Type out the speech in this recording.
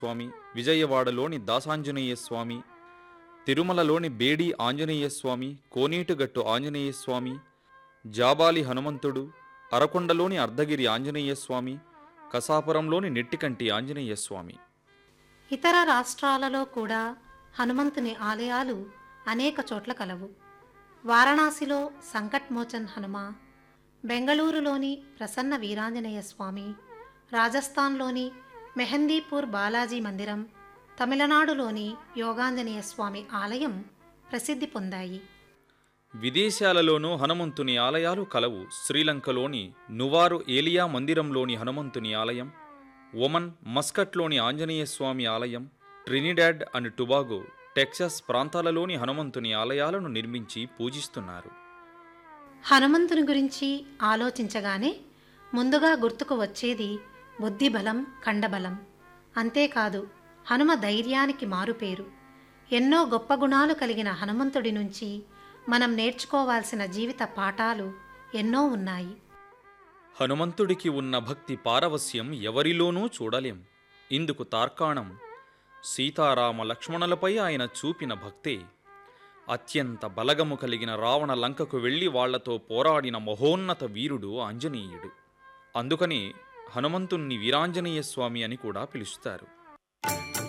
స్వామి విజయవాడలోని దాసాంజనేయ స్వామి తిరుమలలోని బేడి ఆంజనేయ స్వామి కోనేటుగట్టు ఆంజనేయ స్వామి జాబాలి హనుమంతుడు అరకొండలోని అర్ధగిరి ఆంజనేయ స్వామి కసాపురంలోని నెట్టికంటి ఆంజనేయ స్వామి ఇతర రాష్ట్రాలలో కూడా హనుమంతుని ఆలయాలు అనేక చోట్ల కలవు వారణాసిలో సంకట్మోచన్ హనుమ బెంగళూరులోని ప్రసన్న వీరాంజనేయ స్వామి రాజస్థాన్లోని మెహందీపూర్ బాలాజీ మందిరం తమిళనాడులోని యోగాంజనేయ స్వామి ఆలయం ప్రసిద్ధి పొందాయి విదేశాలలోనూ హనుమంతుని ఆలయాలు కలవు శ్రీలంకలోని నువారు ఏలియా మందిరంలోని హనుమంతుని ఆలయం ఒమన్ మస్కట్లోని ఆంజనేయ స్వామి ఆలయం ట్రినిడాడ్ అండ్ టుబాగో టెక్సాస్ ప్రాంతాలలోని హనుమంతుని ఆలయాలను నిర్మించి పూజిస్తున్నారు హనుమంతుని గురించి ఆలోచించగానే ముందుగా గుర్తుకు వచ్చేది బుద్ధిబలం కండబలం అంతేకాదు హనుమ ధైర్యానికి మారుపేరు ఎన్నో గొప్ప గుణాలు కలిగిన హనుమంతుడి నుంచి మనం నేర్చుకోవాల్సిన జీవిత పాఠాలు ఎన్నో ఉన్నాయి హనుమంతుడికి ఉన్న భక్తి పారవస్యం ఎవరిలోనూ చూడలేం ఇందుకు తార్కాణం సీతారామ లక్ష్మణులపై ఆయన చూపిన భక్తే అత్యంత బలగము కలిగిన రావణ లంకకు వెళ్ళి వాళ్లతో పోరాడిన మహోన్నత వీరుడు ఆంజనేయుడు అందుకని హనుమంతుణ్ణి వీరాంజనేయ స్వామి అని కూడా పిలుస్తారు